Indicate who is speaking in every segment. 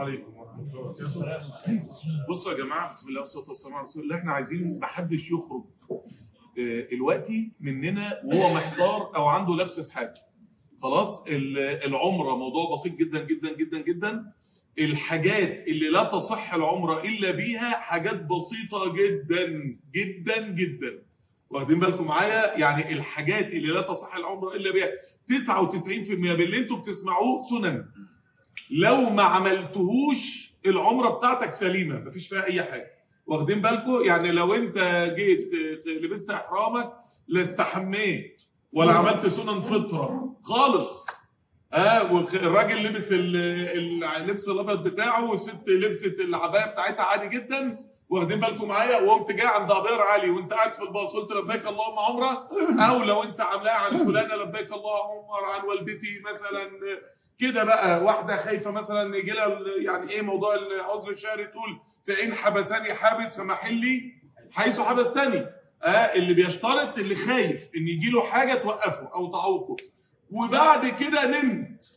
Speaker 1: عليكم ورحمه الله وبركاته بصوا يا جماعه بسم الله والصلاه والسلام على رسول الله احنا عايزين ما حدش يخرج آه، دلوقتي مننا وهو محتار او عنده لبس في حاجه خلاص ال- العمره موضوع بسيط جدا جدا جدا جدا الحاجات اللي لا تصح العمره الا بيها حاجات بسيطه جدا جدا جدا واخدين بالكم معايا يعني الحاجات اللي لا تصح العمره الا بيها 99% من اللي انتم بتسمعوه سنن لو ما عملتهوش العمره بتاعتك سليمه مفيش فيها اي حاجه واخدين بالكم يعني لو انت جيت لبست احرامك لا استحميت ولا عملت سنن فطره خالص اه والراجل لبس ال- ال- اللبس الابيض بتاعه والست لبست العبايه بتاعتها عادي جدا واخدين بالكم معايا وقمت جاي عند ابيار علي وانت قاعد في الباص قلت لبيك اللهم عمره او لو انت عاملاها عن فلانه لبيك اللهم عمره عن والدتي مثلا كده بقى واحده خايفه مثلا يجي لها ال- يعني ايه موضوع العذر الشهري تقول فان حبسني حابس فمحلي حيث حبستني اه اللي بيشترط اللي خايف ان يجي له حاجه توقفه او تعوقه وبعد كده نمت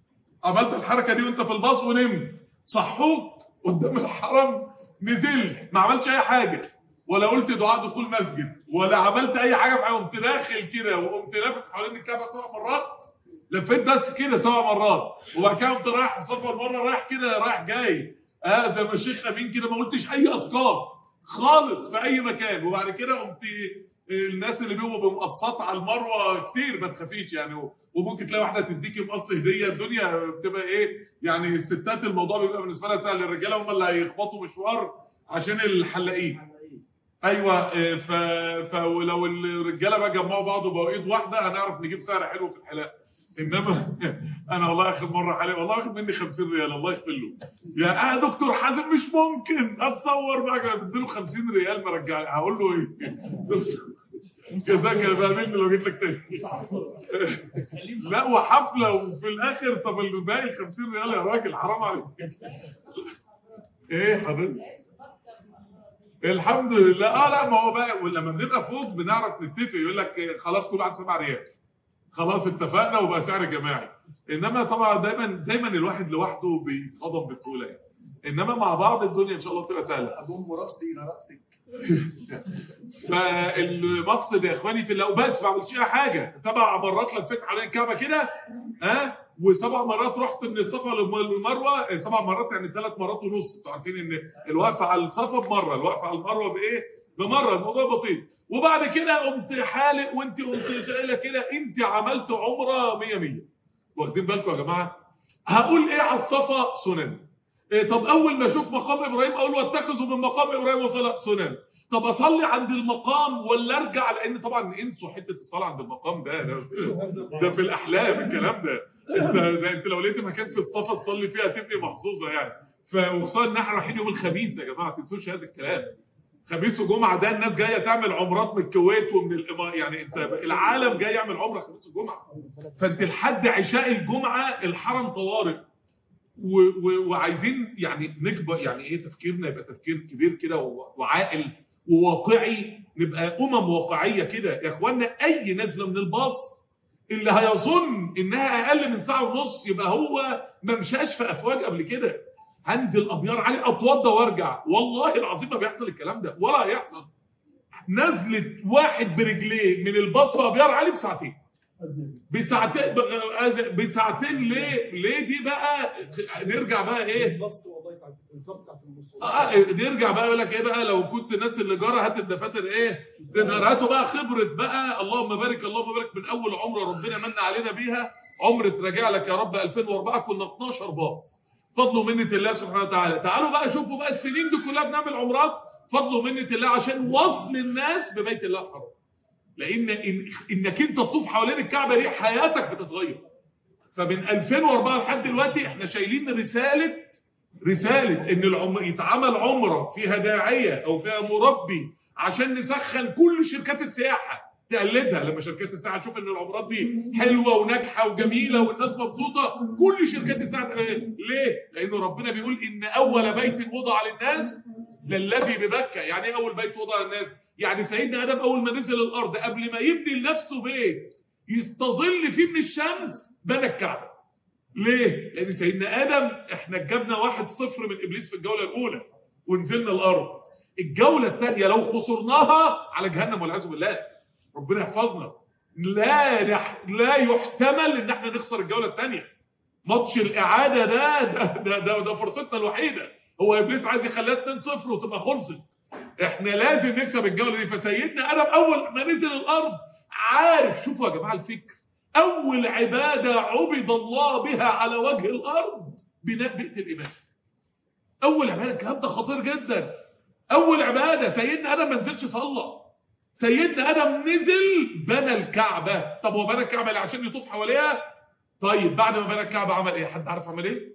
Speaker 1: عملت الحركه دي وانت في الباص ونمت صحوك قدام الحرم نزلت ما عملتش اي حاجه ولا قلت دعاء دخول مسجد ولا عملت اي حاجه في حاجه قمت داخل كده وقمت لافف حوالين الكعبه سبع مرات لفيت بس كده سبع مرات وبعد كده قمت رايح الصفا مره رايح كده رايح جاي اه زي ما الشيخ امين كده ما قلتش اي اذكار خالص في اي مكان وبعد كده قمت الناس اللي بيبقوا بمقصات على المروه كتير ما تخافيش يعني وممكن تلاقي واحده تديكي مقص هديه الدنيا بتبقى ايه يعني الستات الموضوع بيبقى بالنسبه لها سهل الرجاله هم اللي هيخبطوا مشوار عشان الحلاقين ايوه آه، ف... فلو الرجاله بقى جمعوا بعض وبقوا ايد واحده هنعرف نجيب سعر حلو في الحلاقه انما انا والله اخر مره حلاق والله واخد مني 50 ريال الله يغفر له يا آه دكتور حازم مش ممكن اتصور بقى بديله 50 ريال مرجع هقول له ايه جزاك يا بقابلني لو جيت لك تاني لا وحفله وفي الاخر طب الباقي ال 50 ريال يا راجل حرام عليك ايه حضرتك الحمد لله اه لا ما هو بقى ولما بنبقى فوق بنعرف نتفق يقول لك إيه، خلاص كل واحد 7 ريال خلاص اتفقنا وبقى سعر جماعي انما طبعا دايما دايما الواحد لوحده بيتهضم بسهوله يعني انما مع بعض الدنيا ان شاء الله تبقى سهله
Speaker 2: اضم راسي الى راسك
Speaker 1: فالمقصد يا اخواني في الله وبس ما عملتش اي حاجه سبع مرات لفيت على الكعبه كده ها وسبع مرات رحت من الصفا للمروه سبع مرات يعني ثلاث مرات ونص انتوا عارفين ان الوقفه على الصفا بمره الوقفه على المروه بايه بمره الموضوع بسيط وبعد كده قمت حالق وانت قمت شايله كده انت عملت عمره 100 100 واخدين بالكم يا جماعه هقول ايه على الصفا سنن إيه طب اول ما اشوف مقام ابراهيم اقول واتخذوا من مقام ابراهيم وصلاه سنن طب اصلي عند المقام ولا ارجع لان طبعا انسوا حته الصلاه عند المقام ده ده, ده في الاحلام الكلام ده انت ده انت لو لقيت مكان في الصفا تصلي فيها تبقي محظوظه يعني فوخصوصا ان احنا رايحين يوم الخميس يا جماعه ما تنسوش هذا الكلام خميس وجمعه ده الناس جايه تعمل عمرات من الكويت ومن الامارات يعني انت العالم جاي يعمل عمره خميس وجمعه فانت لحد عشاء الجمعه الحرم طوارئ و و وعايزين يعني نكبر يعني ايه تفكيرنا يبقى تفكير كبير كده و- وعاقل وواقعي نبقى امم واقعيه كده يا اخوانا اي نزله من الباص اللي هيظن انها اقل من ساعه ونص يبقى هو ما مشاش في افواج قبل كده هنزل ابيار علي اتوضى وارجع والله العظيم ما بيحصل الكلام ده ولا هيحصل نزلت واحد برجليه من الباص في ابيار علي بساعتين بساعتين بساعتين ليه ليه دي بقى نرجع بقى ايه
Speaker 2: نص والله ساعه بالظبط ساعه ونص
Speaker 1: اه نرجع بقى يقول لك ايه بقى لو كنت ناس اللي جاره هات الدفاتر ايه ده هاتوا بقى خبره بقى اللهم بارك اللهم بارك من اول عمره ربنا من علينا بيها عمره راجع لك يا رب 2004 كنا 12 باص فضل ومنه الله سبحانه وتعالى تعالوا بقى شوفوا بقى السنين دي كلها بنعمل عمرات فضل ومنه الله عشان وصل الناس ببيت الله الحرام لان إن انك انت تطوف حوالين الكعبه دي حياتك بتتغير فمن 2004 لحد دلوقتي احنا شايلين رساله رساله ان العمر يتعمل عمره فيها داعيه او فيها مربي عشان نسخن كل شركات السياحه تقلدها لما شركات السياحه تشوف ان العمرات دي حلوه وناجحه وجميله والناس مبسوطه كل شركات السياحه تقلدها. ليه؟ لانه ربنا بيقول ان اول بيت وضع للناس للذي ببكه يعني ايه اول بيت وضع للناس؟ يعني سيدنا ادم اول ما نزل الارض قبل ما يبني لنفسه بيت يستظل فيه من الشمس بنى الكعبه ليه؟ لان سيدنا ادم احنا جبنا واحد صفر من ابليس في الجوله الاولى ونزلنا الارض الجوله الثانيه لو خسرناها على جهنم والعياذ بالله ربنا يحفظنا لا نح... لا يحتمل ان احنا نخسر الجوله الثانيه ماتش الاعاده ده ده ده, ده, ده فرصتنا الوحيده هو ابليس عايز يخليها 2-0 وتبقى خلصت احنا لازم نكسب الجوله دي فسيدنا ادم اول ما نزل الارض عارف شوفوا يا جماعه الفكر اول عباده عبد الله بها على وجه الارض بناء بيئه الايمان اول عباده الكلام ده خطير جدا اول عباده سيدنا ادم ما نزلش صلى سيدنا ادم نزل بنى الكعبه طب هو بنى الكعبه ليه عشان يطوف حواليها طيب بعد ما بنى الكعبه عمل ايه حد عارف عمل ايه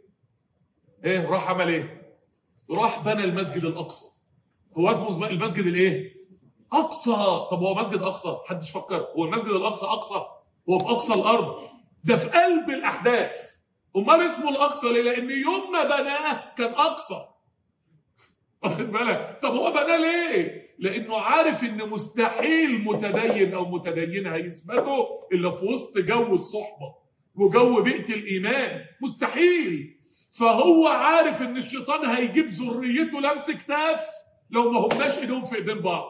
Speaker 1: ايه راح عمل ايه راح بنى المسجد الاقصى هو اسمه المسجد الايه اقصى طب هو مسجد اقصى محدش فكر هو المسجد الاقصى اقصى هو في اقصى الارض ده في قلب الاحداث امال اسمه الاقصى ليه لان يوم ما بناه كان اقصى واخد بالك طب هو بناه ليه لانه عارف ان مستحيل متدين او متدينه هيثبتوا الا في وسط جو الصحبه وجو بيئه الايمان مستحيل فهو عارف ان الشيطان هيجيب ذريته لمس كتاف لو ما هماش ايدهم في ايدين بعض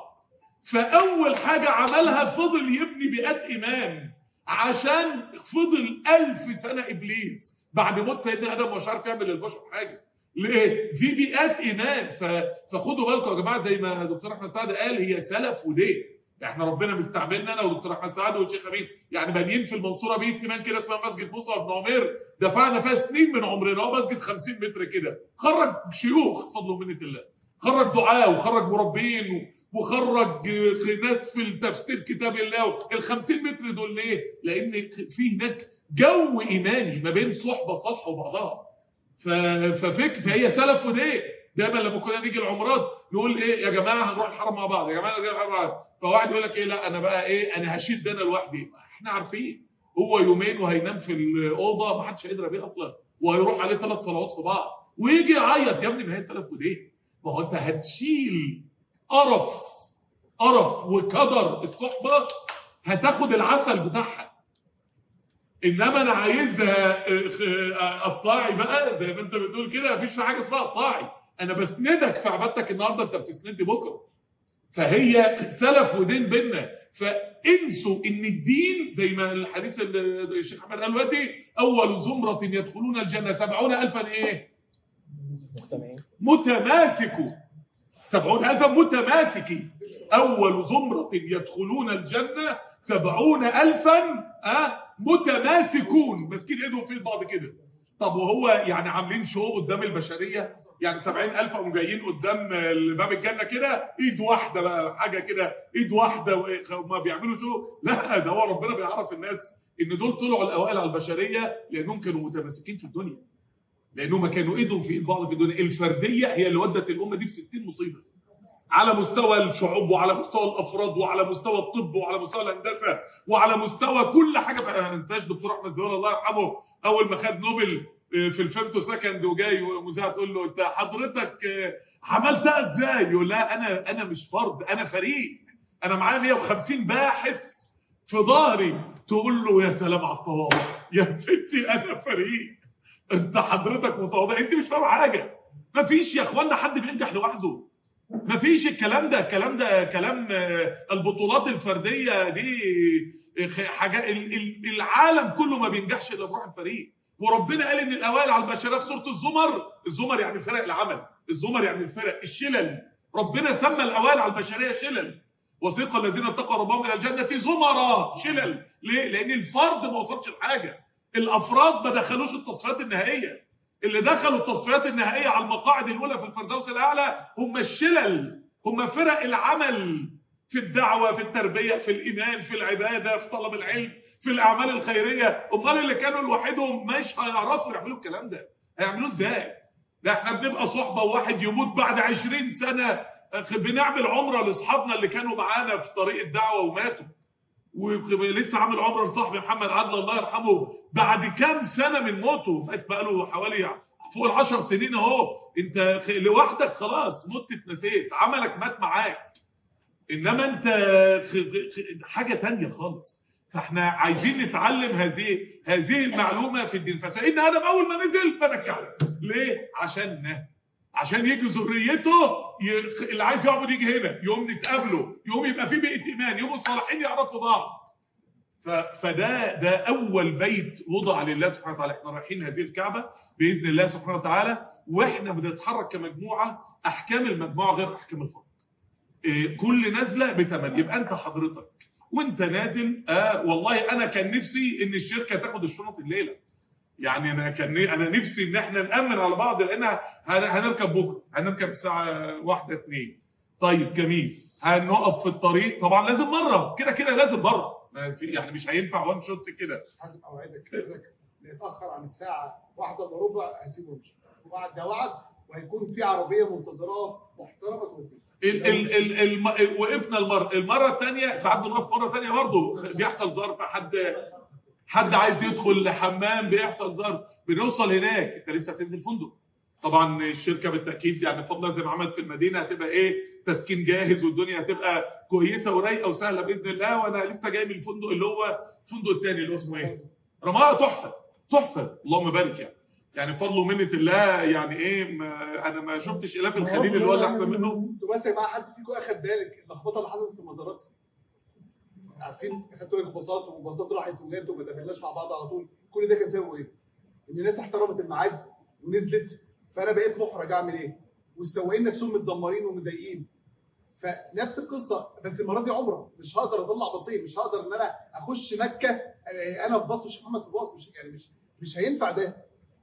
Speaker 1: فاول حاجه عملها فضل يبني بيئات ايمان عشان فضل ألف سنه ابليس بعد موت سيدنا ادم مش عارف يعمل للبشر حاجه ليه في بيئات ايمان ف... فخدوا بالكم يا جماعه زي ما دكتور احمد سعد قال هي سلف ودين احنا ربنا مستعملنا انا ودكتور احمد سعد والشيخ امين يعني بانيين في المنصوره بيت ايمان كده اسمها مسجد موسى بن عمير دفعنا فيها سنين من عمرنا هو مسجد 50 متر كده خرج شيوخ فضل ومنه الله خرج دعاء وخرج مربين وخرج ناس في التفسير كتاب الله ال 50 متر دول ليه؟ لان في هناك جو ايماني ما بين صحبه صالحه وبعضها ففكر فهي سلف ودين دايما لما كنا نيجي العمرات نقول ايه يا جماعه هنروح الحرم مع بعض يا جماعه نروح الحرم مع بعض فواحد يقول لك ايه لا انا بقى ايه انا هشيل ده انا لوحدي احنا عارفين هو يومين وهينام في الاوضه ما حدش هيدرى بيه اصلا وهيروح عليه ثلاث صلوات في بعض ويجي يعيط يا ابني ما هي سلف ودين ما هو انت هتشيل قرف قرف وكدر الصحبه هتاخد العسل بتاعها انما انا عايزها قطاعي بقى زي ما انت بتقول كده مفيش في حاجه اسمها قطاعي انا بسندك في عبادتك النهارده انت بتسندني بكره فهي سلف ودين بينا فانسوا ان الدين زي ما الحديث اللي الشيخ احمد قال دلوقتي اول زمره يدخلون الجنه سبعون الفا ايه متماسكوا سبعون الفا متماسكي اول زمره يدخلون الجنه سبعون الفا أه متماسكون ماسكين ايدهم في بعض كده طب وهو يعني عاملين شو قدام البشريه يعني 70000 قاموا جايين قدام باب الجنه كده ايد واحده بقى حاجه كده ايد واحده وما بيعملوا شو لا ده هو ربنا بيعرف الناس ان دول طلعوا الاوائل على البشريه لانهم كانوا متماسكين في الدنيا لانهم كانوا ايدهم في ايد بعض في الدنيا الفرديه هي اللي ودت الامه دي في 60 مصيبه على مستوى الشعوب وعلى مستوى الافراد وعلى مستوى الطب وعلى مستوى الهندسه وعلى مستوى كل حاجه ما انساش دكتور احمد زويل الله يرحمه اول ما خد نوبل في الفيمتو سكند وجاي مذيعه تقول له انت حضرتك عملتها ازاي؟ يقول لا انا انا مش فرد انا فريق انا معايا 150 باحث في ظهري تقول له يا سلام على التواضع يا ستي انا فريق انت حضرتك متواضع انت مش فاهم حاجه مفيش يا اخوانا حد بينجح لوحده مفيش الكلام ده الكلام ده كلام البطولات الفرديه دي حاجه العالم كله ما بينجحش الا بروح الفريق وربنا قال ان الاوائل على البشريه في سوره الزمر الزمر يعني فرق العمل الزمر يعني الفرق الشلل ربنا سمى الاوائل على البشريه شلل وثيق الذين اتقوا ربهم الى الجنه زمرا شلل ليه لان الفرد ما وصلش لحاجه الافراد ما دخلوش التصفيات النهائيه اللي دخلوا التصفيات النهائيه على المقاعد الاولى في الفردوس الاعلى هم الشلل هم فرق العمل في الدعوه في التربيه في الايمان في العباده في طلب العلم في الاعمال الخيريه امال اللي كانوا لوحدهم مش هيعرفوا يعملوا الكلام ده هيعملوه ازاي ده احنا بنبقى صحبه وواحد يموت بعد 20 سنه بنعمل عمره لاصحابنا اللي كانوا معانا في طريق الدعوه وماتوا ولسه عامل عمره لصاحبي محمد عدل الله يرحمه بعد كام سنه من موته مات بقاله حوالي فوق العشر سنين اهو انت لوحدك خلاص مت اتنسيت عملك مات معاك انما انت حاجه تانية خالص فاحنا عايزين نتعلم هذه هذه المعلومه في الدين فسيدنا ادم اول ما نزل بنى الكعبه ليه عشان عشان يجي ذريته ي... اللي عايز يعبد يجي هنا يوم نتقابله يوم يبقى في بيئه ايمان يوم الصالحين يعرفوا بعض ف... فده ده اول بيت وضع لله سبحانه وتعالى احنا رايحين هذه الكعبه باذن الله سبحانه وتعالى واحنا بنتحرك كمجموعه احكام المجموعه غير احكام الفرد إيه كل نازله بثمن يبقى انت حضرتك وانت نازل آه والله انا كان نفسي ان الشركه تاخد الشنط الليله يعني انا كان انا نفسي ان احنا نامن على بعض لان هنركب بكره هنركب الساعه واحدة اتنين طيب جميل هنقف في الطريق طبعا لازم مره كده كده لازم مره يعني مش هينفع وان شوت كده
Speaker 2: حازم اوعدك كده نتاخر عن الساعه واحدة الا ربع هسيبه يمشي وبعد ده وعد وهيكون في عربيه منتظراه محترمه توديه
Speaker 1: ال ال ال الم... وقفنا المره المره الثانيه ساعات بنقف مره ثانيه برضه بيحصل ظرف حد حد عايز يدخل حمام بيحصل ظرف بنوصل هناك انت لسه هتنزل فندق طبعا الشركه بالتاكيد يعني بفضل زي ما عملت في المدينه هتبقى ايه تسكين جاهز والدنيا هتبقى كويسه ورايقه وسهله باذن الله وانا لسه جاي من الفندق اللي هو الفندق الثاني اللي هو اسمه ايه؟ رماها تحفه تحفه اللهم بارك يعني يعني بفضل ومنه الله يعني ايه ما انا ما شفتش الاف الخليل اللي هو اللي احسن منه
Speaker 2: انتوا بس يا جماعه حد فيكم اخد بالك اللخبطه اللي حصلت في المزارات عارفين اخدتوا انبساط وانبساطات راحت وجت وما تقابلناش مع بعض على طول كل ده كان سببه ايه؟ ان الناس احترمت الميعاد ونزلت فانا بقيت محرج اعمل ايه؟ والسواقين نفسهم متدمرين ومضايقين فنفس القصه بس المره دي عمره مش هقدر اطلع بصير مش هقدر ان انا اخش مكه انا في باص مش محمد في باص مش يعني مش مش هينفع ده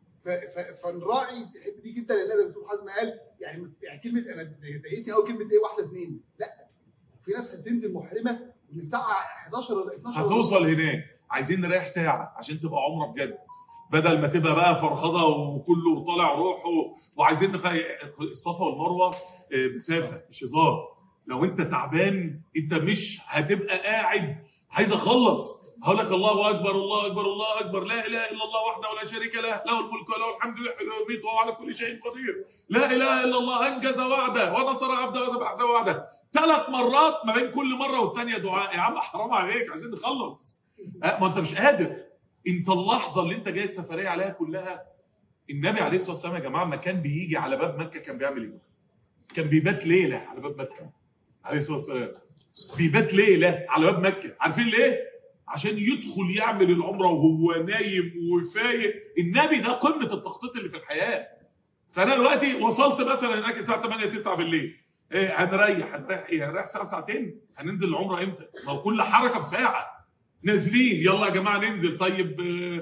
Speaker 2: فنراعي الحته دي جدا لان الدكتور حازم قال يعني يعني كلمه انا ضايقتني قوي كلمه ايه واحده اثنين لا في ناس هتنزل محرمه من الساعه 11 ولا 12
Speaker 1: هتوصل هناك عايزين نريح ساعه عشان تبقى عمره بجد بدل ما تبقى بقى فرخضه وكله طالع روحه وعايزين نخ... الصفا والمروه مسافه مش هزار لو انت تعبان انت مش هتبقى قاعد عايز اخلص هقول لك الله اكبر الله اكبر الله اكبر لا اله الا الله وحده ولا شريك له له الملك وله الحمد يحيي ويميت وهو على كل شيء قدير لا اله الا الله انجز وعده ونصر عبده وذبح احسن وعده ثلاث مرات ما بين كل مره والثانيه دعاء يا عم حرام عليك عايزين نخلص ما انت مش قادر انت اللحظه اللي انت جاي السفريه عليها كلها النبي عليه الصلاه والسلام يا جماعه ما كان بيجي على باب مكه كان بيعمل ايه كان بيبات ليله على باب مكه عليه الصلاه والسلام بيبات ليله على باب مكه عارفين ليه عشان يدخل يعمل العمره وهو نايم وفايق النبي ده قمه التخطيط اللي في الحياه فانا دلوقتي وصلت مثلا هناك الساعه 8 9 بالليل إيه هنريح هنريح ايه هنريح ساعه ساعتين هننزل العمره امتى ما هو كل حركه بساعه نازلين يلا يا جماعه ننزل طيب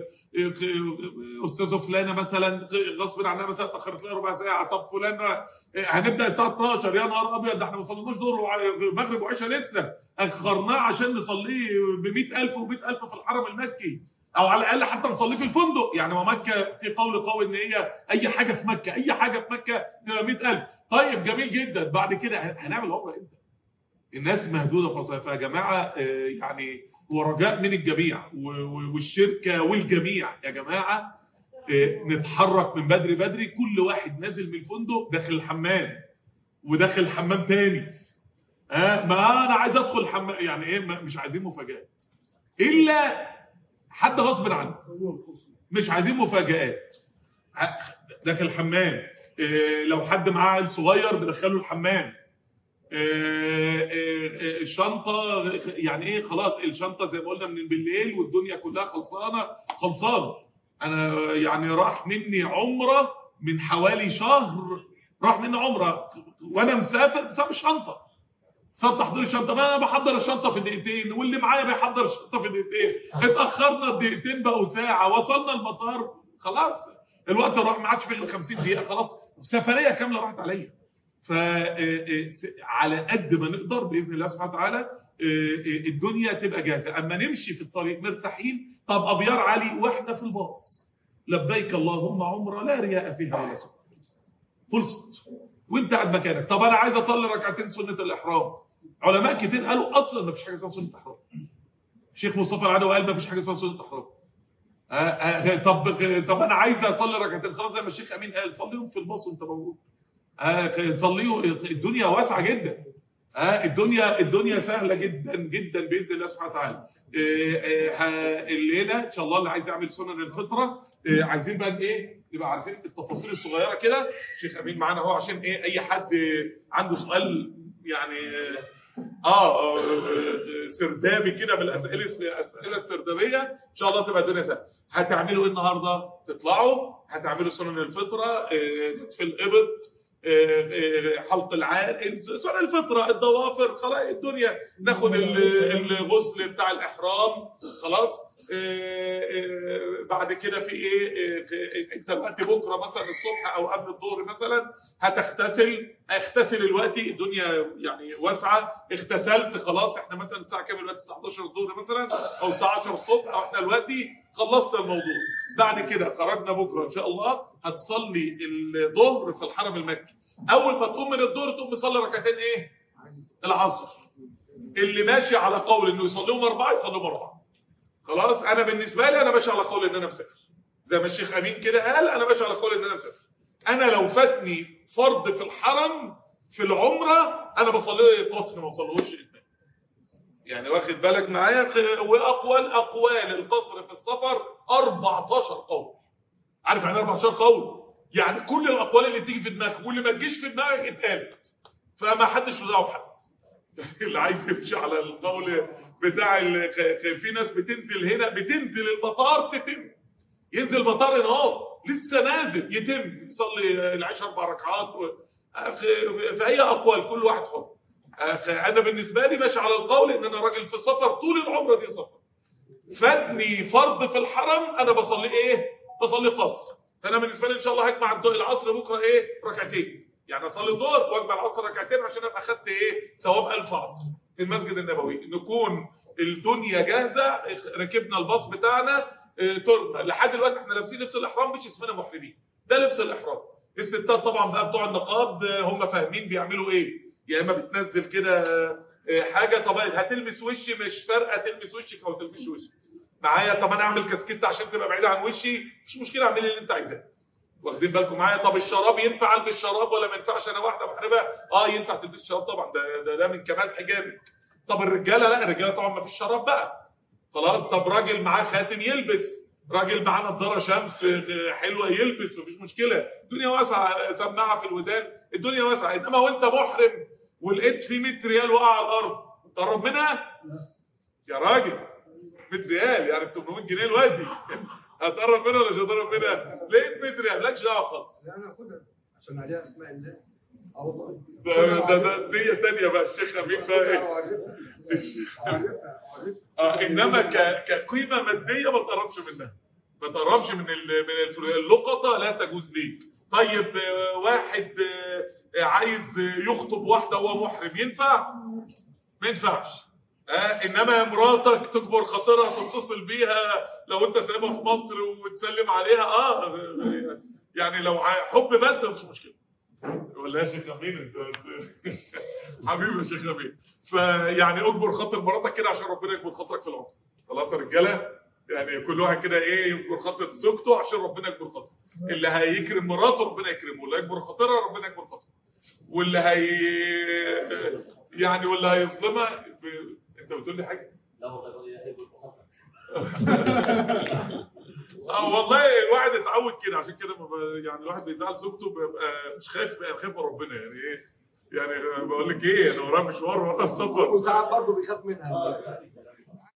Speaker 1: استاذه فلانه مثلا غصب عنها مثلا اتاخرت لها ربع ساعه طب فلانه هنبدا الساعه 12 يا نهار ابيض ده احنا ما صليناش ظهر ومغرب وعشاء لسه اخرناه عشان نصليه ب 100000 و100000 في الحرم المكي او على الاقل حتى نصليه في الفندق يعني ما مكه في قول قوي ان هي اي حاجه في مكه اي حاجه في مكه تبقى 100000 طيب جميل جدا بعد كده هنعمل عمره امتى الناس مهدوده خلاص فيا جماعه يعني ورجاء من الجميع والشركه والجميع يا جماعه نتحرك من بدري بدري كل واحد نازل من الفندق داخل الحمام وداخل الحمام تاني ها ما انا عايز ادخل الحمام يعني ايه مش عايزين مفاجآت الا حد غصب عنه مش عايزين مفاجآت داخل الحمام لو حد معاه عيل صغير بدخله الحمام الشنطه يعني ايه خلاص الشنطه زي ما قلنا من بالليل والدنيا كلها خلصانه خلصانه انا يعني راح مني عمره من حوالي شهر راح مني عمره وانا مسافر بسبب الشنطه بسبب تحضير الشنطه ما انا بحضر الشنطه في دقيقتين واللي معايا بيحضر الشنطه في دقيقتين اتاخرنا دقيقتين بقوا ساعه وصلنا المطار خلاص الوقت راح ما عادش في 50 دقيقه خلاص سفريه كامله راحت عليا فعلى قد ما نقدر باذن الله سبحانه وتعالى الدنيا تبقى جاهزه اما نمشي في الطريق مرتاحين طب ابيار علي واحنا في الباص لبيك اللهم عمره لا رياء فيها ولا سكر خلصت وانت قاعد مكانك طب انا عايز اصلي ركعتين سنه الاحرام علماء كتير قالوا اصلا ما فيش حاجه اسمها سنه احرام الشيخ مصطفى العدوي قال ما فيش حاجه اسمها سنه احرام آه آه طب طب انا عايز اصلي ركعتين خلاص زي ما الشيخ امين قال صليهم في الباص وانت موجود آه صليوا الدنيا واسعه جدا ها الدنيا الدنيا سهله جدا جدا باذن الله سبحانه وتعالى إيه، إيه، ه- الليله ان شاء الله اللي عايز يعمل سنن الفطره إيه، عايزين بقى ايه نبقى عارفين التفاصيل الصغيره كده شيخ امين معانا اهو عشان ايه اي حد عنده سؤال يعني اه آه، آه، سردابي كده بالاسئله الاسئله السردابيه ان شاء الله تبقى الدنيا سهله هتعملوا ايه النهارده تطلعوا هتعملوا سنن الفطره آه، في القبط آه، آه، حلق العان سنن الفطره الضوافر خلاص الدنيا ناخد ال- الغسل بتاع الاحرام خلاص آه، آه، بعد كده في ايه آه، في- انت الوقت بكره مثلا الصبح او قبل الظهر مثلا هتغتسل اغتسل الوقت الدنيا يعني واسعه اغتسلت خلاص احنا مثلا الساعه كام دلوقتي الساعه 11 الظهر مثلا او الساعه 10 الصبح او احنا دلوقتي خلصنا الموضوع بعد كده خرجنا بكره ان شاء الله هتصلي الظهر في الحرم المكي اول ما تقوم من الظهر تقوم تصلي ركعتين ايه العصر اللي ماشي على قول انه يصليهم اربعه يصليهم اربعه خلاص انا بالنسبه لي انا ماشي على قول ان انا مسافر زي ما الشيخ امين كده قال انا ماشي على قول ان انا مسافر انا لو فاتني فرض في الحرم في العمره انا بصليه قصر ما بصليهوش اتمام يعني واخد بالك معايا خ- واقوال اقوال القصر في السفر 14 قول عارف يعني إيه 14 قول يعني كل الاقوال اللي تيجي في دماغك واللي ما تجيش في دماغك اتقالت فما حدش له دعوه بحد اللي عايز يمشي على القول بتاع ال- خ- خ- في ناس بتنزل هنا بتنزل المطار تتم ينزل مطار هنا اهو لسه نازل يتم يصلي العشاء اربع ركعات و... أخ- في اي اقوال كل واحد حر أخ- انا بالنسبه لي ماشي على القول ان انا راجل في سفر طول العمره دي سفر فاتني فرض في الحرم انا بصلي ايه بصلي قصر فانا بالنسبه لي ان شاء الله هجمع الضوء العصر بكره ايه ركعتين يعني اصلي الظهر واجمع العصر ركعتين عشان ابقى اخدت ايه ثواب الف عصر في المسجد النبوي نكون الدنيا جاهزه ركبنا الباص بتاعنا اه، طرنا لحد دلوقتي احنا لابسين لبس الاحرام مش اسمنا محرمين ده لبس الاحرام الستات طبعا بقى بتوع النقاب اه، هم فاهمين بيعملوا ايه يا اما بتنزل كده اه، حاجه طب هتلمس وشي مش فارقه تلمس وشك او تلمس وشي معايا طب انا اعمل كاسكيت عشان تبقى بعيده عن وشي مش مشكله اعملي اللي انت عايزاه واخدين بالكم معايا طب الشراب ينفع البس شراب ولا ما ينفعش انا واحده محرمه اه ينفع تلبس شراب طبعا ده ده, ده من كمال حجابك طب الرجاله لا الرجاله طبعا ما فيش شراب بقى خلاص طب راجل معاه خاتم يلبس راجل معاه نضاره شمس حلوه يلبس مفيش مشكله الدنيا واسعه سماعه في الودان الدنيا واسعه انما وانت محرم ولقيت في 100 ريال وقع على الارض تقرب منها يا راجل 100 ريال يعني ب 800 جنيه الوادي هتقرب منها ولا مش هتقرب منها؟ لقيت 100 ريال مالكش دعوه خالص
Speaker 3: لا انا اخدها عشان عليها اسماء الله اه والله
Speaker 1: ده ده ده دي ثانيه بقى الشيخ امين بقى ايه؟
Speaker 3: عارفها
Speaker 1: الشيخ أمين.
Speaker 3: عارفها عارفها
Speaker 1: اه انما ك- كقيمه ماديه ما تقربش منها ما تقربش من ال- من الفلوس اللقطه لا تجوز ليك طيب آه، واحد آه، عايز يخطب واحده وهو محرم ينفع ما ينفعش آه انما مراتك تكبر خاطرها تتصل بيها لو انت سايبها في مصر وتسلم عليها اه يعني لو ع- حب بس مش مشكله ولا يا شيخ امين انت حبيبي يا شيخ امين فيعني اجبر خاطر مراتك كده عشان ربنا يكبر خاطرك في العمر خلاص يا رجاله يعني كل واحد كده ايه يجبر خاطر زوجته عشان ربنا يكبر خاطره اللي هيكرم مراته ربنا يكرمه واللي هيكبر خاطرها ربنا يكبر خاطره واللي هي يعني واللي هيظلمها ب... انت بتقول لي حاجه
Speaker 4: لا والله يقول لي يحب الخطر
Speaker 1: اه والله الواحد اتعود كده عشان كده ما ب- يعني الواحد بيزعل زوجته بيبقى مش خايف بيبقى خايف من ربنا يعني ايه يعني بقول لك ايه انا ورايا مشوار ورا السفر
Speaker 3: وساعات برضه بيخاف منها